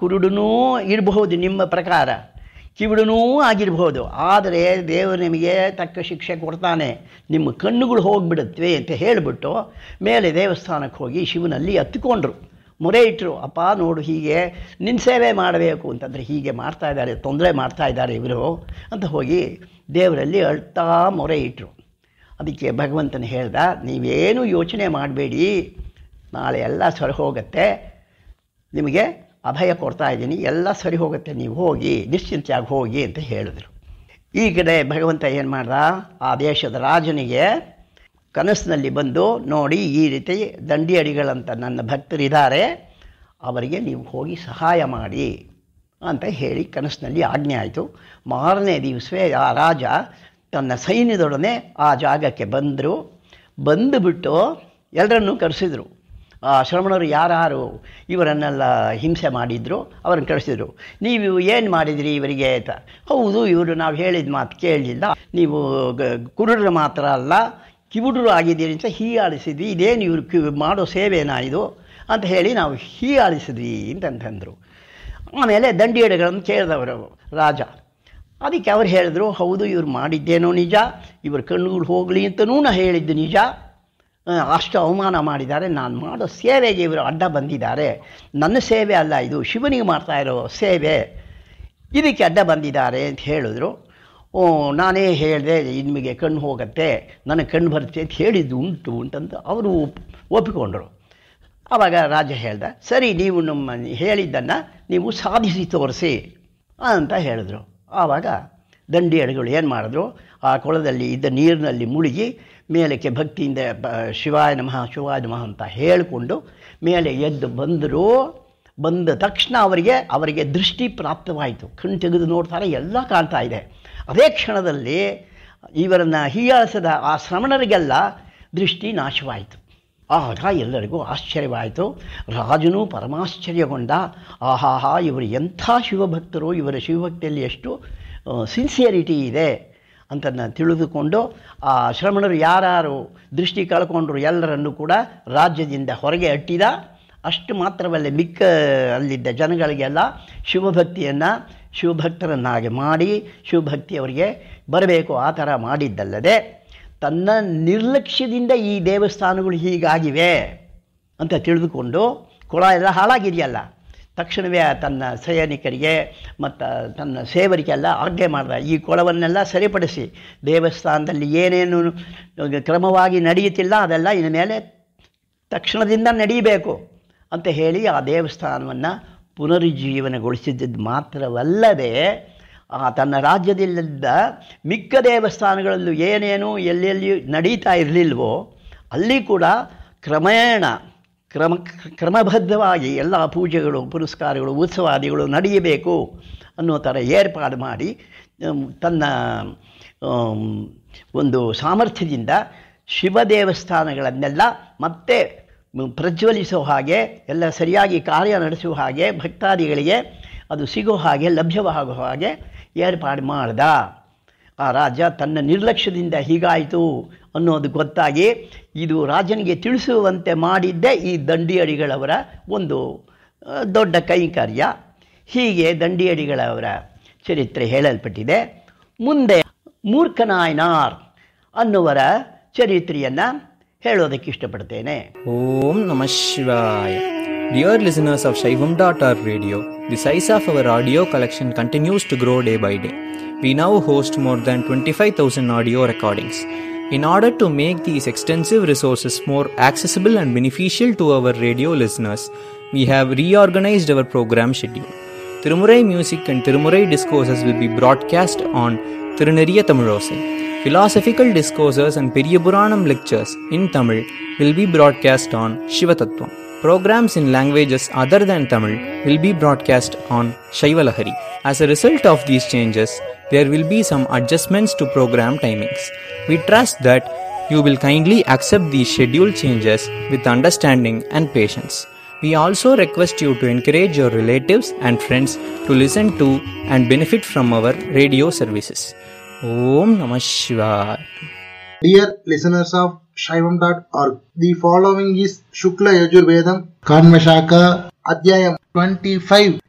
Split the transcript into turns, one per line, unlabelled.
ಕುರುಡನೂ ಇರಬಹುದು ನಿಮ್ಮ ಪ್ರಕಾರ ಕಿವಿಡನೂ ಆಗಿರಬಹುದು ಆದರೆ ದೇವರು ನಿಮಗೆ ತಕ್ಕ ಶಿಕ್ಷೆ ಕೊಡ್ತಾನೆ ನಿಮ್ಮ ಕಣ್ಣುಗಳು ಹೋಗಿಬಿಡುತ್ತವೆ ಅಂತ ಹೇಳಿಬಿಟ್ಟು ಮೇಲೆ ದೇವಸ್ಥಾನಕ್ಕೆ ಹೋಗಿ ಶಿವನಲ್ಲಿ ಹತ್ತಿಕೊಂಡ್ರು ಮೊರೆ ಇಟ್ಟರು ಅಪ್ಪ ನೋಡು ಹೀಗೆ ನಿನ್ನ ಸೇವೆ ಮಾಡಬೇಕು ಅಂತಂದರೆ ಹೀಗೆ ಮಾಡ್ತಾ ಇದ್ದಾರೆ ತೊಂದರೆ ಮಾಡ್ತಾ ಇದ್ದಾರೆ ಇವರು ಅಂತ ಹೋಗಿ ದೇವರಲ್ಲಿ ಅಳ್ತಾ ಮೊರೆ ಇಟ್ಟರು ಅದಕ್ಕೆ ಭಗವಂತನ ಹೇಳ್ದ ನೀವೇನು ಯೋಚನೆ ಮಾಡಬೇಡಿ ನಾಳೆ ಎಲ್ಲ ಸರಿ ಹೋಗುತ್ತೆ ನಿಮಗೆ ಅಭಯ ಕೊಡ್ತಾ ಇದ್ದೀನಿ ಎಲ್ಲ ಸರಿ ಹೋಗುತ್ತೆ ನೀವು ಹೋಗಿ ನಿಶ್ಚಿಂತೆಯಾಗಿ ಹೋಗಿ ಅಂತ ಹೇಳಿದ್ರು ಈ ಕಡೆ ಭಗವಂತ ಏನು ಮಾಡ್ದ ಆ ದೇಶದ ರಾಜನಿಗೆ ಕನಸಿನಲ್ಲಿ ಬಂದು ನೋಡಿ ಈ ರೀತಿ ದಂಡಿಯಡಿಗಳಂತ ನನ್ನ ಭಕ್ತರಿದ್ದಾರೆ ಅವರಿಗೆ ನೀವು ಹೋಗಿ ಸಹಾಯ ಮಾಡಿ ಅಂತ ಹೇಳಿ ಕನಸಿನಲ್ಲಿ ಆಜ್ಞೆ ಆಯಿತು ಮಾರನೇ ದಿವಸವೇ ಆ ರಾಜ ತನ್ನ ಸೈನ್ಯದೊಡನೆ ಆ ಜಾಗಕ್ಕೆ ಬಂದರು ಬಂದುಬಿಟ್ಟು ಎಲ್ಲರನ್ನೂ ಕರೆಸಿದರು ಆ ಶ್ರಮಣರು ಯಾರು ಇವರನ್ನೆಲ್ಲ ಹಿಂಸೆ ಮಾಡಿದ್ರು ಅವರನ್ನು ಕಳಿಸಿದ್ರು ನೀವು ಏನು ಮಾಡಿದಿರಿ ಇವರಿಗೆ ಅಂತ ಹೌದು ಇವರು ನಾವು ಹೇಳಿದ ಮಾತು ಕೇಳಲಿಲ್ಲ ನೀವು ಗ- ಕುರುಡರು ಮಾತ್ರ ಅಲ್ಲ ಕಿವುಡರು ಆಗಿದ್ದೀರಿ ಅಂತ ಹೀಯಾಳಿಸಿದ್ವಿ ಇದೇನು ಇವರು ಕಿ ಮಾಡೋ ಸೇವೆನಾ ಇದು ಅಂತ ಹೇಳಿ ನಾವು ಹೀಯಾಳಿಸಿದ್ವಿ ಅಂತಂತಂದರು ಆಮೇಲೆ ದಂಡಿಯಡೆಗಳನ್ನು ಕೇಳಿದವರು ರಾಜ ಅದಕ್ಕೆ ಅವ್ರು ಹೇಳಿದ್ರು ಹೌದು ಇವ್ರು ಮಾಡಿದ್ದೇನೋ ನಿಜ ಇವ್ರ ಕಣ್ಣುಗಳು ಹೋಗಲಿ ಅಂತನೂ ನಾ ಹೇಳಿದ್ದು ನಿಜ ಆ, ಅಷ್ಟು ಅವಮಾನ ಮಾಡಿದ್ದಾರೆ ನಾನು ಮಾಡೋ ಸೇವೆಗೆ ಇವರು ಅಡ್ಡ ಬಂದಿದ್ದಾರೆ ನನ್ನ ಸೇವೆ ಅಲ್ಲ ಇದು ಶಿವನಿಗೆ ಮಾಡ್ತಾ ಇರೋ ಸೇವೆ ಇದಕ್ಕೆ ಅಡ್ಡ ಬಂದಿದ್ದಾರೆ ಅಂತ ಹೇಳಿದ್ರು ಓ ನಾನೇ ಹೇಳಿದೆ ನಿಮಗೆ ಕಣ್ಣು ಹೋಗುತ್ತೆ ನನಗೆ ಕಣ್ಣು ಬರುತ್ತೆ ಅಂತ ಹೇಳಿದ್ದು ಉಂಟು ಅಂತಂದು ಅವರು ಒಪ್ ಒಪ್ಪಿಕೊಂಡ್ರು ಆವಾಗ ರಾಜ ಹೇಳ್ದ ಸರಿ ನೀವು ನಮ್ಮ ಹೇಳಿದ್ದನ್ನು ನೀವು ಸಾಧಿಸಿ ತೋರಿಸಿ ಅಂತ ಹೇಳಿದ್ರು ಆವಾಗ ದಂಡಿಯಡಿಗಳು ಏನು ಮಾಡಿದ್ರು ಆ ಕೊಳದಲ್ಲಿ ಇದ್ದ ನೀರಿನಲ್ಲಿ ಮುಳುಗಿ ಮೇಲಕ್ಕೆ ಭಕ್ತಿಯಿಂದ ಬ- ಶಿವಾಯ ನಮಃ ಶಿವಾಯ ನಮಃ ಅಂತ ಹೇಳಿಕೊಂಡು ಮೇಲೆ ಎದ್ದು ಬಂದರು ಬಂದ ತಕ್ಷಣ ಅವರಿಗೆ ಅವರಿಗೆ ದೃಷ್ಟಿ ಪ್ರಾಪ್ತವಾಯಿತು ಕಣ್ಣು ತೆಗೆದು ನೋಡ್ತಾರೆ ಎಲ್ಲ ಕಾಣ್ತಾ ಇದೆ ಅದೇ ಕ್ಷಣದಲ್ಲಿ ಇವರನ್ನು ಹೀಯಾಳಿಸಿದ ಆ ಶ್ರಮಣರಿಗೆಲ್ಲ ದೃಷ್ಟಿ ನಾಶವಾಯಿತು ಆಗ ಎಲ್ಲರಿಗೂ ಆಶ್ಚರ್ಯವಾಯಿತು ರಾಜನು ಪರಮಾಶ್ಚರ್ಯಗೊಂಡ ಆಹಾಹಾ ಇವರು ಎಂಥ ಶಿವಭಕ್ತರು ಇವರ ಶಿವಭಕ್ತಿಯಲ್ಲಿ ಎಷ್ಟು ಸಿನ್ಸಿಯರಿಟಿ ಇದೆ ಅಂತನ್ನು ತಿಳಿದುಕೊಂಡು ಆ ಶ್ರಮಣರು ಯಾರು ದೃಷ್ಟಿ ಕಳ್ಕೊಂಡ್ರು ಎಲ್ಲರನ್ನೂ ಕೂಡ ರಾಜ್ಯದಿಂದ ಹೊರಗೆ ಅಟ್ಟಿದ ಅಷ್ಟು ಮಾತ್ರವಲ್ಲ ಮಿಕ್ಕ ಅಲ್ಲಿದ್ದ ಜನಗಳಿಗೆಲ್ಲ ಶಿವಭಕ್ತಿಯನ್ನು ಶಿವಭಕ್ತರನ್ನಾಗಿ ಮಾಡಿ ಶಿವಭಕ್ತಿ ಅವರಿಗೆ ಬರಬೇಕು ಆ ಥರ ಮಾಡಿದ್ದಲ್ಲದೆ ತನ್ನ ನಿರ್ಲಕ್ಷ್ಯದಿಂದ ಈ ದೇವಸ್ಥಾನಗಳು ಹೀಗಾಗಿವೆ ಅಂತ ತಿಳಿದುಕೊಂಡು ಕೊಳ ಎಲ್ಲ ಹಾಳಾಗಿದೆಯಲ್ಲ ತಕ್ಷಣವೇ ತನ್ನ ಸೈನಿಕರಿಗೆ ಮತ್ತು ತನ್ನ ಸೇವರಿಗೆಲ್ಲ ಆಜ್ಞೆ ಮಾಡಿದ ಈ ಕೊಳವನ್ನೆಲ್ಲ ಸರಿಪಡಿಸಿ ದೇವಸ್ಥಾನದಲ್ಲಿ ಏನೇನು ಕ್ರಮವಾಗಿ ನಡೆಯುತ್ತಿಲ್ಲ ಅದೆಲ್ಲ ಇನ್ನು ಮೇಲೆ ತಕ್ಷಣದಿಂದ ನಡೀಬೇಕು ಅಂತ ಹೇಳಿ ಆ ದೇವಸ್ಥಾನವನ್ನು ಪುನರುಜ್ಜೀವನಗೊಳಿಸಿದ್ದು ಮಾತ್ರವಲ್ಲದೆ ಆ ತನ್ನ ರಾಜ್ಯದಲ್ಲಿದ್ದ ಮಿಕ್ಕ ದೇವಸ್ಥಾನಗಳಲ್ಲೂ ಏನೇನು ಎಲ್ಲೆಲ್ಲಿ ನಡೀತಾ ಇರಲಿಲ್ವೋ ಅಲ್ಲಿ ಕೂಡ ಕ್ರಮೇಣ ಕ್ರಮ ಕ್ರಮಬದ್ಧವಾಗಿ ಎಲ್ಲ ಪೂಜೆಗಳು ಪುರಸ್ಕಾರಗಳು ಉತ್ಸವಾದಿಗಳು ನಡೆಯಬೇಕು ಅನ್ನೋ ಥರ ಏರ್ಪಾಡು ಮಾಡಿ ಹ್ಮ್, ತನ್ನ ಆಮ್, ಒಂದು ಸಾಮರ್ಥ್ಯದಿಂದ ಶಿವ ದೇವಸ್ಥಾನಗಳನ್ನೆಲ್ಲ ಮತ್ತೆ ಮ್, ಪ್ರಜ್ವಲಿಸೋ ಹಾಗೆ ಎಲ್ಲ ಸರಿಯಾಗಿ ಕಾರ್ಯ ನಡೆಸುವ ಹಾಗೆ ಭಕ್ತಾದಿಗಳಿಗೆ ಅದು ಸಿಗೋ ಹಾಗೆ ಲಭ್ಯವಾಗೋ ಹಾಗೆ ಏರ್ಪಾಡು ಮಾಡ್ದ ಆ ರಾಜ ತನ್ನ ನಿರ್ಲಕ್ಷ್ಯದಿಂದ ಹೀಗಾಯಿತು ಅನ್ನೋದು ಗೊತ್ತಾಗಿ ಇದು ರಾಜನಿಗೆ ತಿಳಿಸುವಂತೆ ಮಾಡಿದ್ದೇ ಈ ದಂಡಿಯಡಿಗಳವರ ಒಂದು ಆ, ದೊಡ್ಡ ಕೈಂಕರ್ಯ ಹೀಗೆ ದಂಡಿಯಡಿಗಳವರ ಚರಿತ್ರೆ ಹೇಳಲ್ಪಟ್ಟಿದೆ ಮುಂದೆ ಮೂರ್ಖನಾಯ್ನಾರ್ ಅನ್ನುವರ ಚರಿತ್ರೆಯನ್ನು ಹೇಳೋದಕ್ಕೆ ಇಷ್ಟಪಡ್ತೇನೆ
Om Namah Shivaya. Dear listeners of Shaivam.org radio, the size of our audio collection continues to grow day by day. We now host more than 25,000 audio recordings. In order to make these extensive resources more accessible and beneficial to our radio listeners, we have reorganized our program schedule. Tirumurai music and Tirumurai discourses will be broadcast on Tiruneriya Tamilosai. Philosophical discourses and Periyapuranam lectures in Tamil will be broadcast on Shivatattvam. Programs in languages other than Tamil will be broadcast on Shaivalahari. As a result of these changes, there will be some adjustments to program timings. We trust that you will kindly accept these schedule changes with understanding and patience. We also request you to encourage your relatives and friends to listen to and benefit from our radio services. Om Namah Shivaya.
Dear listeners of Shaivam.org, the following is Shukla Yajurvedam Kanvashaka Adhyayam 25